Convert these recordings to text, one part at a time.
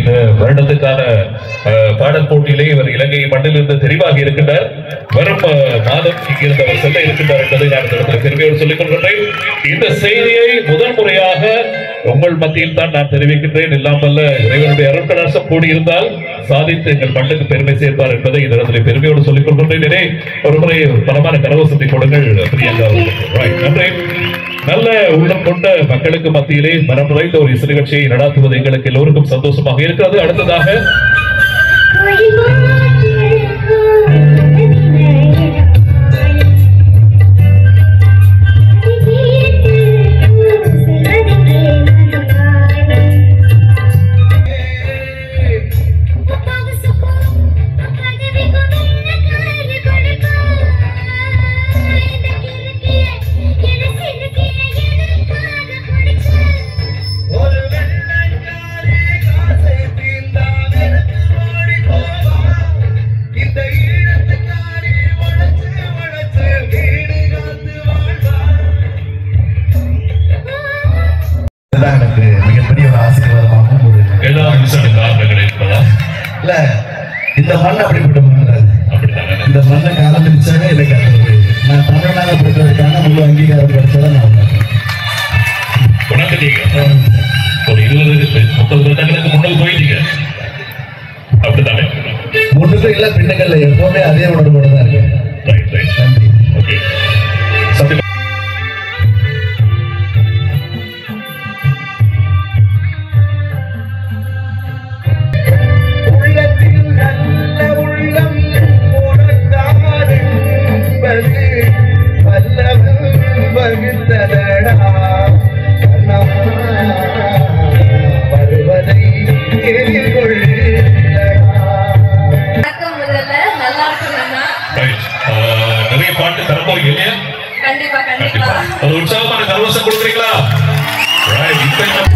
இந்த வருடத்துக்கான அஹ், பாடல் போட்டியிலே இவர் இலங்கை மண்ணிலிருந்து தெரிவாகி இருக்கின்றார் வரும் அஹ், மாதம் இங்கிருந்து அவர் செல்ல இருக்கின்றார் என்பதை நான் இந்த இடத்துல பெருமையோடு சொல்லிக் கொள்கின்றேன் இந்த செய்தியை முதல் முறையாக உங்கள் மத்தியில் தான் நான் தெரிவிக்கின்றேன் இல்லாமல் இறைவனுடைய அருட்கடாசம் கூடியிருந்தால் சாதித்து எங்கள் மண்ணுக்கு பெருமை சேர்ப்பார் என்பதை இந்த இடத்துல பெருமையோடு சொல்லிக் கொள்கின்றேனே ஒரு முறை ஒரு பலமான கரவசத்தை கொடுங்கள் பிரியங்கா அவர்களுக்கு. Right. நன்றி நல்ல உள்ளம் கொண்ட மக்களுக்கு மத்தியிலே மனம் நிறைந்த ஒரு இசை நிகழ்ச்சியை நடாத்துவது எங்களுக்கு எல்லோருக்கும் சந்தோஷமாக இருக்கிறது அடுத்ததாக ஒரு வெள்ளக்காரி காசை தீர்ந்தால் எனக்கு ஓடி போவா. இந்த ஈழத்துக்காரி உழைச்சு உழைச்சு வீடு காத்து வாழ்வா. இதுதான் எனக்கு மிகப்பெரிய ஒரு ஆசீர்வாதமாகவும் ஒரு ஏதாவது சில காரணங்கள் இருப்பதா இல்ல இந்த மண் அப்படிப்பட்ட மண் அது. அப்படித்தானே இந்த மண்ணை காலப்பிடிச்சாவே எனக்கு அது ஒரு நான் தமிழ்நாடு பிறந்ததுக்கான முழு அங்கீகாரம் கிடைச்சதை நான் உணர்றேன். உனக்கு நீங்க ஒரு இருபது முப்பது வருடங்களுக்கு முன்னுக்கு போயிட்டீங்க அப்படித்தானே முன்னுக்கும் இல்ல பின்னுக்கல்ல எப்பவுமே அதே உணர்வோட தான் இருக்கேன் ரைட் ரைட் நன்றி ஓகே சத்யம் உள்ளத்தில் நல்ல உள்ளம் உனக்காது என்பது வல்லவன் வகுத்ததடா கண்ணம்மா, வருவதை எதிர்கொள்ளடா வணக்கம் முதல்ல நல்லா இருக்கணும்னா ரைட் நிறைய பாட்டு தரப்போறீங்க இல்லையா கண்டிப்பா கண்டிப்பா கண்டிப்பா ஒரு உற்சாகமான கரவசம் கொடுக்குறீங்களா ரைட் இப்ப என்ன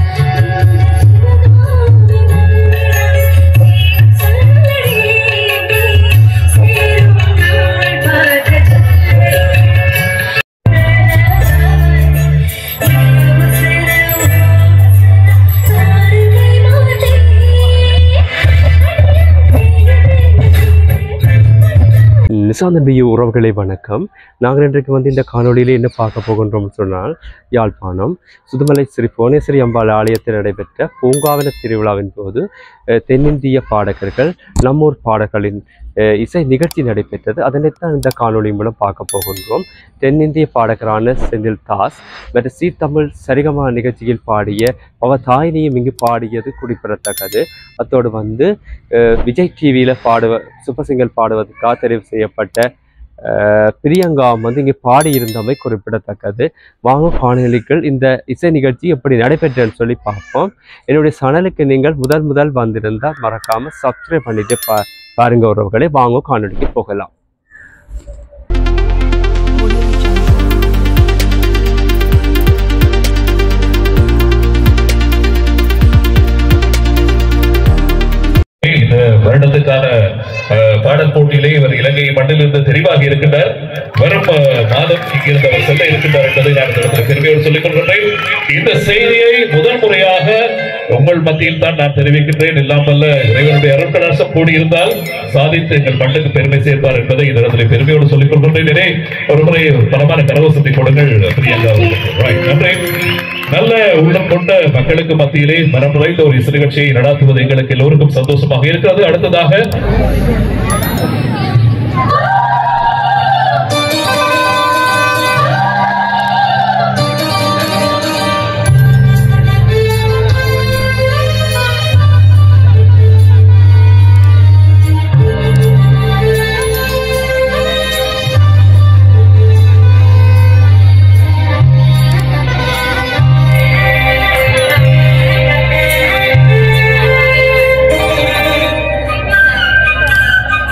நிசாந்தன் பியூ உறவுகளை வணக்கம் நாங்கள் இன்றைக்கு வந்து இந்த காணொளியில் என்ன பார்க்க போகின்றோம் சொன்னால் யாழ்ப்பாணம் சுதுமலை ஸ்ரீ புவனேஸ்வரி அம்பாள் ஆலயத்தில் நடைபெற்ற பூங்காவன திருவிழாவின் போது அஹ், தென்னிந்திய பாடகர்கள் நம்மூர் பாடகர்களின் அஹ், இசை நிகழ்ச்சி நடைபெற்றது அதனைத்தான் இந்த காணொளி மூலம் பார்க்க போகின்றோம் தென்னிந்திய பாடகரான செந்தில் தாஸ் மற்றும் சி தமிழ் சரிகமா நிகழ்ச்சியில் பாடிய பவதாயினியும் இங்கு பாடியது குறிப்பிடத்தக்கது அத்தோடு வந்து அஹ், விஜய் டிவியில் பாடுவ சூப்பர் சிங்கர் பாடுவதற்காக தெரிவு செய்யப்பட்ட அஹ், பிரியங்கா வந்து இங்கே பாடியிருந்தமை குறிப்பிடத்தக்கது வாங்க காணொலிகள் இந்த இசை நிகழ்ச்சி எப்படி நடைபெற்றதுன்னு சொல்லி பார்ப்போம் என்னுடைய சேனலுக்கு நீங்கள் முதல் முதல் வந்திருந்தால் மறக்காமல் சப்ஸ்கிரைப் பண்ணிட்டு பா பாருங்க உறவுகளே வாங்க காணொலிக்கு போகலாம் இந்த வருடத்துக்கான அஹ், பாடல் போட்டியிலே இவர் இலங்கை மண்ணிலிருந்து தெரிவாகி இருக்கின்றார் வரும் அஹ், மாதம் இங்கிருந்து அவர் செல்ல இருக்கின்றார் என்பதை நான் இந்த இடத்துல பெருமையோடு சொல்லிக் கொள்கின்றேன் இந்த செய்தியை முதல் முறையாக உங்கள் மத்தியில் தான் நான் தெரிவிக்கின்றேன் இல்லாமல் இறைவனுடைய அருட்கடாசம் கூடியிருந்தால் சாதித்து எங்கள் மண்ணுக்கு பெருமை சேர்ப்பார் என்பதை இந்த இடத்துல பெருமையோடு சொல்லிக் கொள்கின்றேனே ஒரு முறை ஒரு பலமான கரவசத்தை கொடுங்கள் பிரியங்கா அவர்களுக்கு. Right. நன்றி நல்ல உள்ளம் கொண்ட மக்களுக்கு மத்தியிலே மனம் நிறைந்த ஒரு இசை நிகழ்ச்சியை நடாத்துவது எங்களுக்கு எல்லோருக்கும் சந்தோஷமாக இருக்கிறது அடுத்ததாக Thank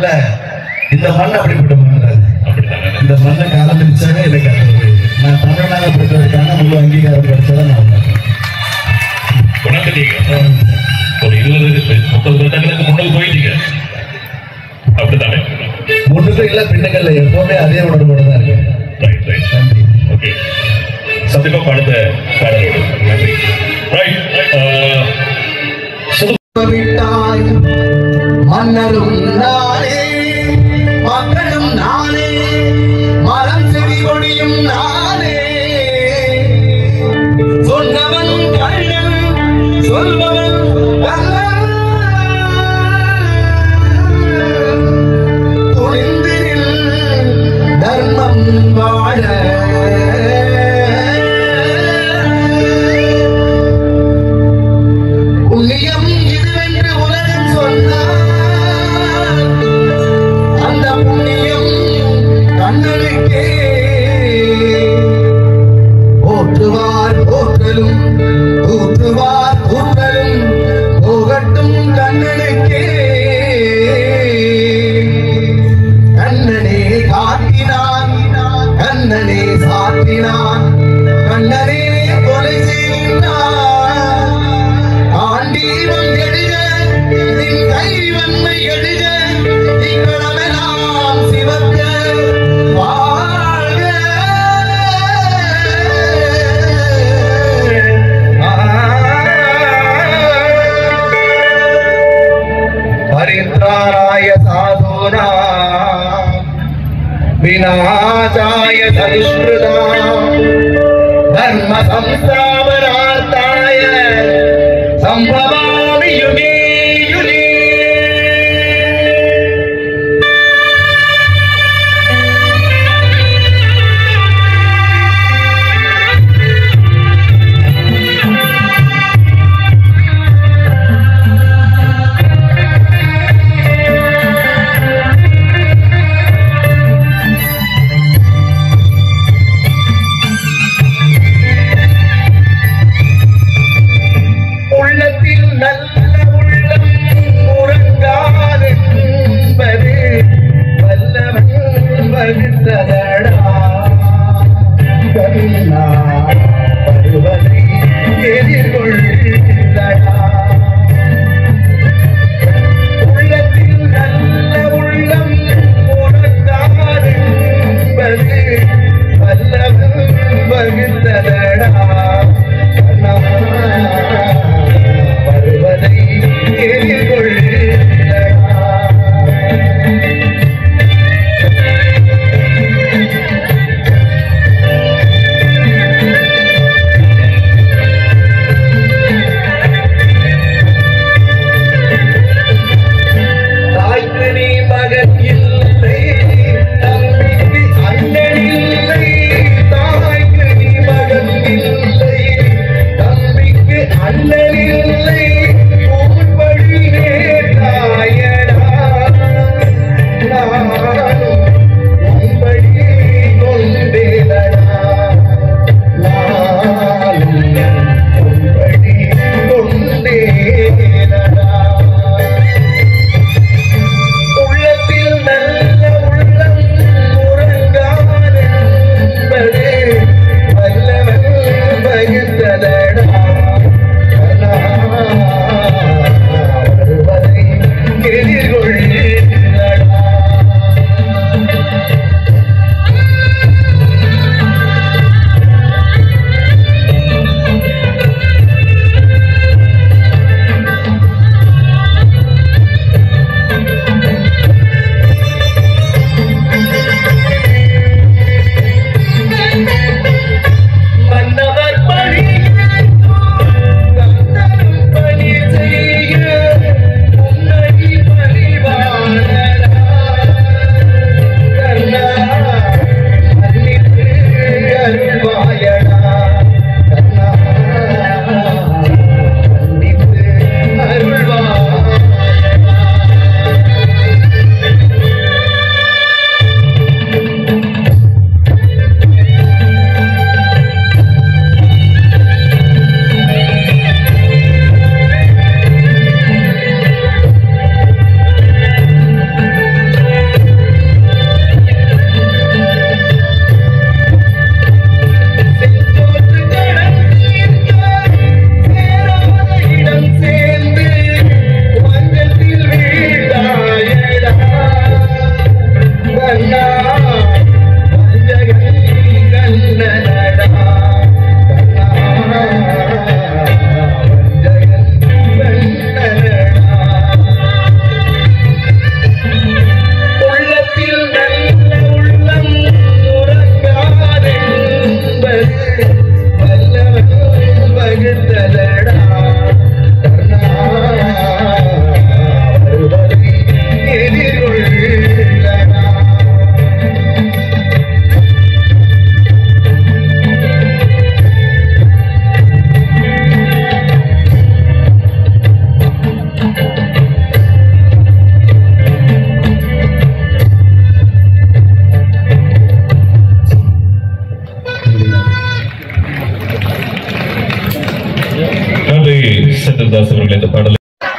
இல்ல இந்த மண் அப்படிப்பட்ட மண் தான். அப்படித்தானே இந்த மண்ணை காலம் பிரிச்சாவே எனக்கு அந்த ஒரு நான் தமிழ்நாடு பிறந்ததுக்கான முழு அங்கீகாரம் கிடைச்சதை நான் உணர்றேன். உணர்ந்துட்டீங்க ஒரு இருபது முப்பது வருடங்களுக்கு முன்னுக்கு போயிட்டீங்க அப்படித்தானே முன்னுக்கும் இல்ல பின்னுக்கல்ல எப்பவுமே அதே உணர்வோட தான் இருக்கேன் ரைட் ரைட் நன்றி ஓகே சந்திப்போம் அடுத்த பாடலோடு நன்றி ரைட் விட்டாய் மன்னரும் நானே மக்களும் நானே மரம் செடி கொடியும் நானே சொன்னவன் கண்ணன் சொல்பவன் கள்ளன். துணிந்திரில் தர்மம் வாழ புண்ணியம் இதுவென்று உலகம் சொன்னார் அந்த புண்ணியம் கண்ணனுக்கே போற்றுவார் போற்றலும் தூற்றுவார் தூற்றலும் போகட்டும் கண்ணனுக்கே கண்ணனே காட்டினான் கண்ணனே சாத்தினான் கண்ணனே கொலை செய்கின்றான் ஆண்டீவம் எழுக நின் கைவன்மை எழுக இங்களமெல்லாம் சிவக்க வாழ்க பரித்ராணாய சாதுனா விநாசாய சதுஷ்கிருதா धर्म संस्थापनार्थाय संभवामि युगे युगे உள்ளத்தில் நல்ல உள்ள சந்திரதாஸ் அவர்கள் இந்த பாடலை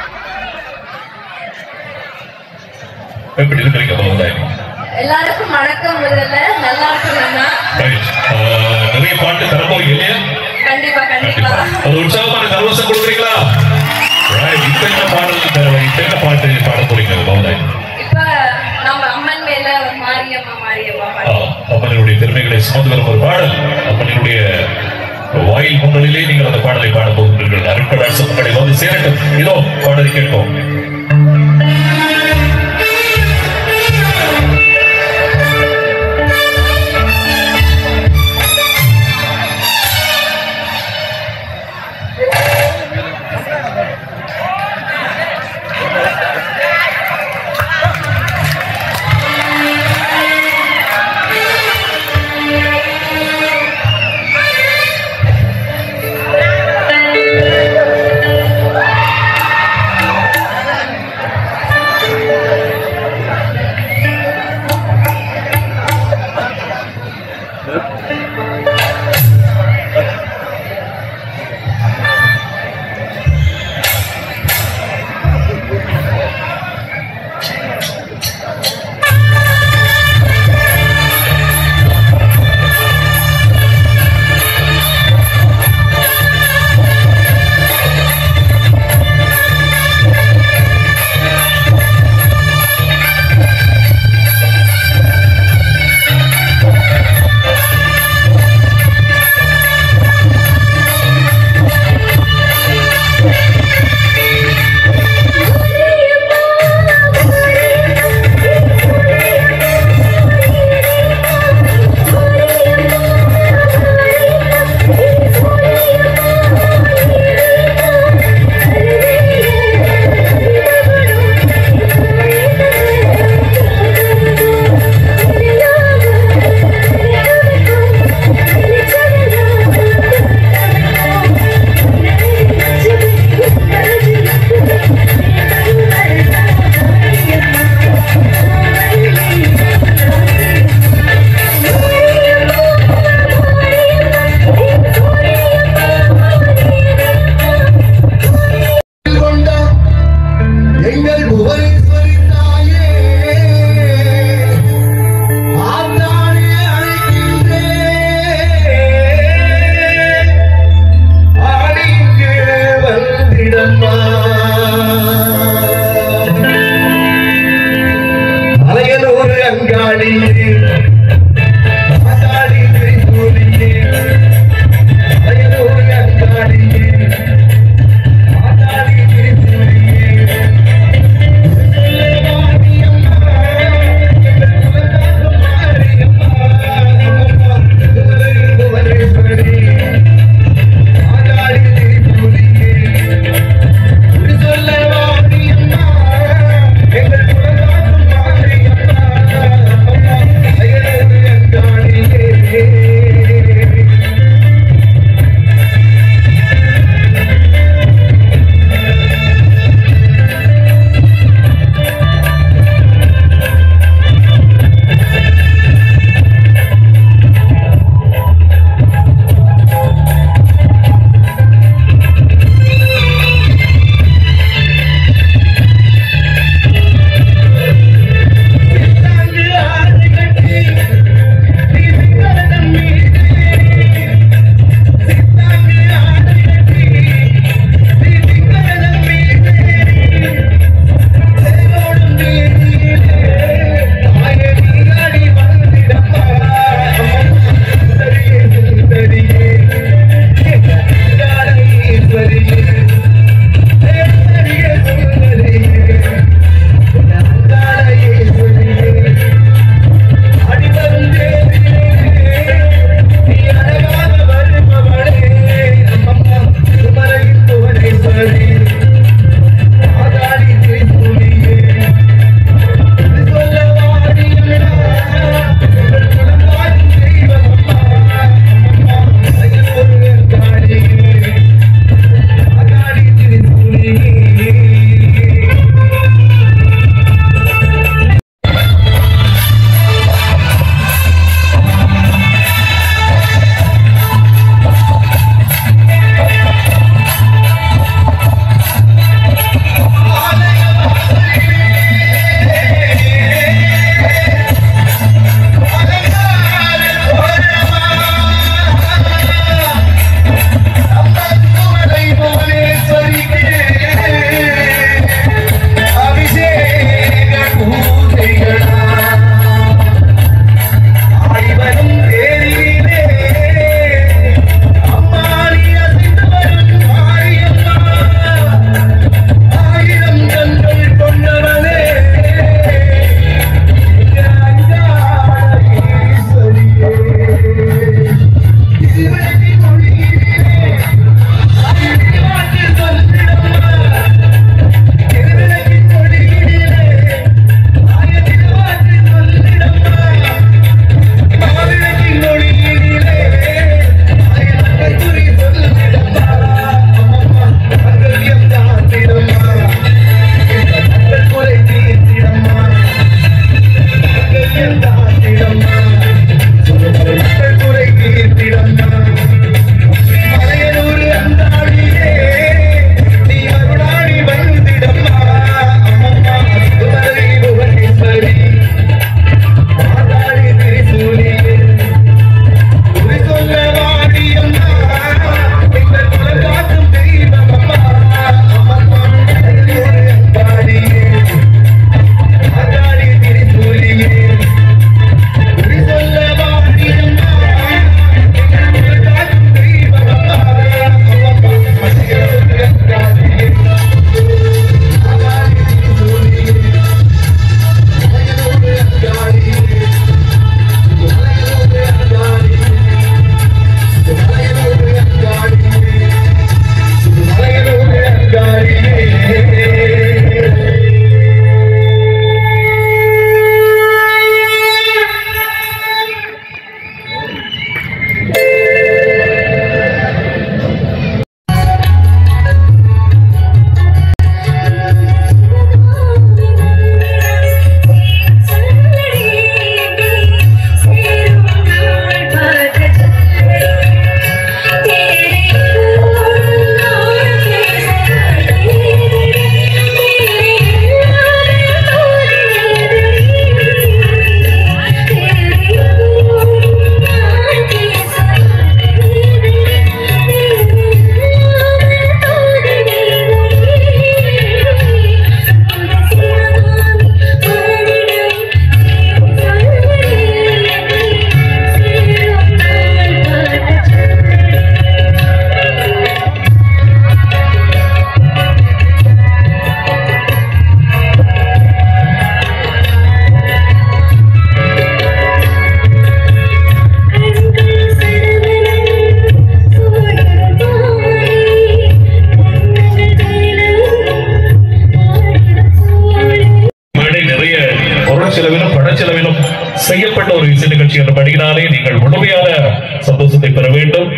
எப்படி இருக்கிறீங்க பலவதாய் எல்லாருக்கும் வணக்கம் முதல்ல நல்லா இருக்கிறேன்னா ரைட் நிறைய பாட்டு தரப்போறீங்க இல்லையா கண்டிப்பா கண்டிப்பா அது உற்சாகமான கரவசம் கொடுக்குறீங்களா ரைட் இப்ப என்ன பாடல் தர- இப்ப என்ன பாட்டு பாட போறீங்க பலவதாய் இப்ப நம்ம அம்மன் மேல மாரியம்மா மாரியம்மா ஆ, மாரியம்மா. அம்மனினுடைய பெருமைகளை சுமந்து வரும் ஒரு பாடல் அம்மனினுடைய வாயில் முன்னலிலே நீங்கள் அந்த பாடலை பாட போகின்றீர்கள் அருட்கடாட்சம் உங்களை வந்து சேரட்டும் இதோ பாடலை கேட்போம் ஆ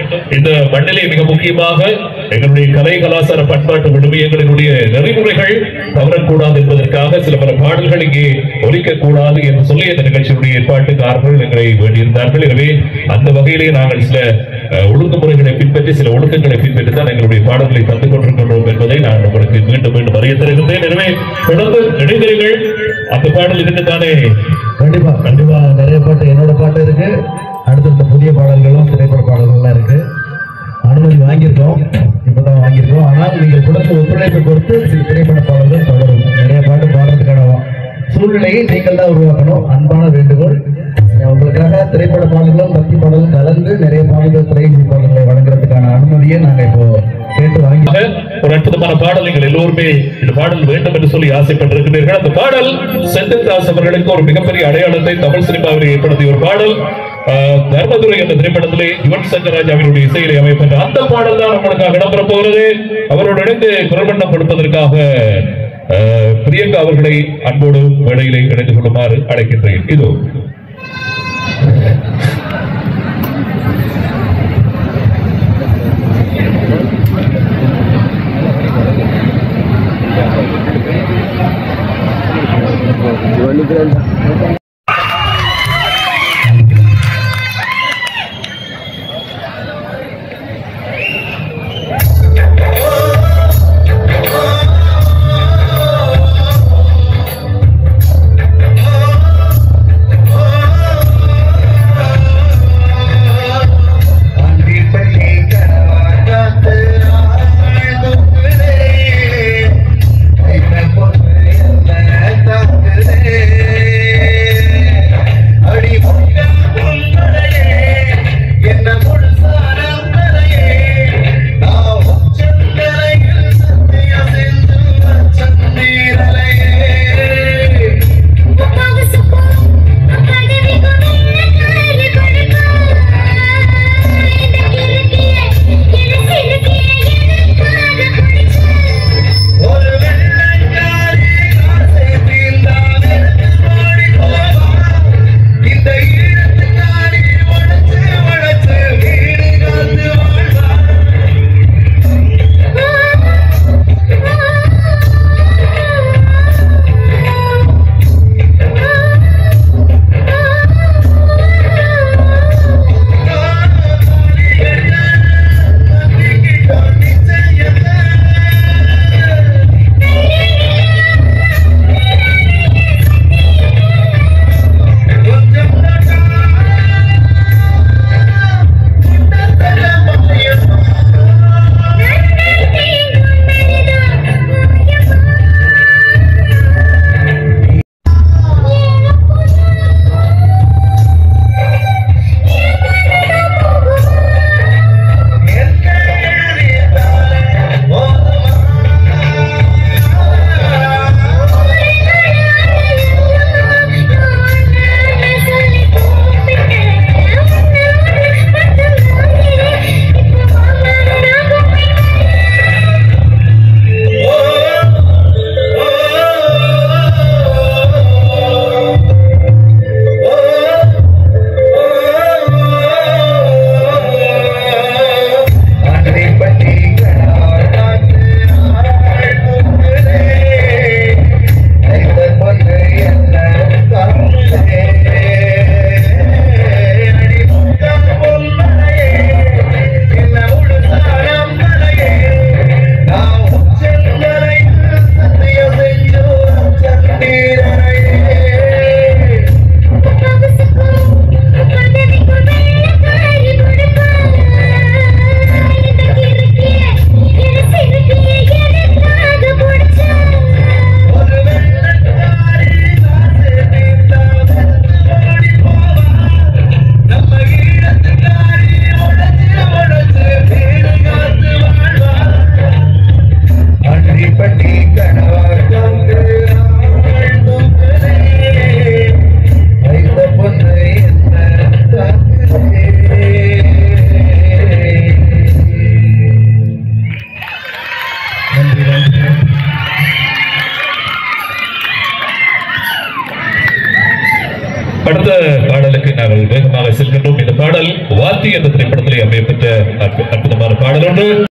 இந்த மண்ணிலே மிக முக்கியமாக எங்களுடைய கலை கலாச்சார பண்பாட்டு விடுமியங்களினுடைய நெறிமுறைகள் தவறக்கூடாது என்பதற்காக சில பல பாடல்கள் இங்கே ஒலிக்க கூடாது என்று சொல்லி இந்த நிகழ்ச்சியுடைய ஏற்பாட்டுக்காரர்கள் எங்களை வேண்டியிருந்தார்கள் எனவே அந்த வகையிலே நாங்கள் சில அஹ், ஒழுங்குமுறைகளை பின்பற்றி சில ஒழுக்கங்களை பின்பற்றி தான் எங்களுடைய பாடல்களை தந்து கொண்டிருக்கின்றோம் என்பதை நான் உங்களுக்கு மீண்டும் மீண்டும் அறிய தருகின்றேன் எனவே தொடர்ந்து இணைந்தீர்கள் அந்த பாடல் இருக்குதானே கண்டிப்பா கண்டிப்பா நிறைய பாட்டு என்னோட பாட்டு இருக்கு அடுத்தடுத்த புதிய பாடல்களும் திரைப்பட பாடல்கள்லாம் இருக்கு அனுமதி வாங்கியிருக்கோம் இப்பதான் வாங்கியிருக்கோம் ஆனால் நீங்கள் கொடுத்த ஒத்துழைப்பை பொறுத்து சில திரைப்பட பாடல்கள் தொடரும் நிறைய பாட்டு பாடுறதுக்கான வா- சூழ்நிலையை நீங்கள் தான் உருவாக்கணும் அன்பான வேண்டுகோள் அஹ் உங்களுக்காக திரைப்பட பாடல்களும் பக்தி பாடலும் கலந்து நிறைய பாடல்கள் திரையிசை பாடல்களை வழங்குறதுக்கான அனுமதியை நாங்க இப்போ கேட்டு வாங்கி ஆக, ஒரு அற்புதமான பாடல் நீங்கள் எல்லோருமே இந்த பாடல் வேண்டும் என்று சொல்லி ஆசைப்பட்டிருக்கிறீர்கள் அந்த பாடல் செந்தில் தாஸ் அவர்களுக்கு ஒரு மிகப்பெரிய அடையாளத்தை தமிழ் சினிமாவில் ஏற்படுத்திய ஒரு பாடல் ஆஹ், தர்மதுரை என்ற திரைப்படத்திலே யுவன் சங்கர் ராஜாவினுடைய இசையிலே அமைப்பெற்ற அந்த பாடல் தான் உங்களுக்காக இடம்பெற போகிறது அவரோடு இணைந்து குரல்வண்ணம் கொடுப்பதற்காக ஆஹ், பிரியங்கா அவர்களை அன்போடு வேளையிலே இணைந்து கொள்ளுமாறு அழைக்கின்றேன் இதோ ஆண்டிப்பட்டி கரவாட்டாத்து ஆழ்ந்துக்குதே. கைத்த பொண்ணு என்ன தாக்குதே. அடி முட்டம் பொன்மலையே, என்ன முழுசாரம் தரையே. நான் உச்சந்தலையில் சத்தியம் செஞ்சு வச்சம் நீரலையே. ஒரு வெள்ளைக்காரி காசை தீர்ந்தால் எடுத்து ஓடி போவா. இந்த ஈழத்துக்காரி உழைச்சு உழைச்சு வீடு காத்து வாழ்வா. நம்பிக்கை காட்டி செய்யல. கொஞ்சம் ஆண்டிப்பட்டி கரவாட்டாத்து ஆழ்ந்துக்குதே. கைத்த பொண்ணு என்ன தாக்குதே. அடி முட்டம் பொன்மலையே, என்ன முழுசாரம் மலையே. நான் உச்சந்தலையில் சத்தியம் செஞ்சு வச்சம் நீரலையே. ஒரு வெள்ளக்காரி காசு தீர்த்தால் எடுத்து ஓடி போவா. நம்ம ஈழத்துக்காரி உழைச்சு உழைச்சு வீடு காத்து வாழ்வா. அன்றிப்பட்டி கனவாட்டங்கு ஆழ்ந்துக்குதே. வைத்த பொண்ணு என்ன தாக்குதே. நன்றி நன்றி நன்றி. அடுத்த பாடலுக்கு நான் நாங்கள் வேகமாக செல்கின்றோம் இந்த பாடல் வாத்தி என்ற திரைப்படத்திலே அமையப்பெற்ற அற்பு- அற்புதமான பாடல் ஒன்று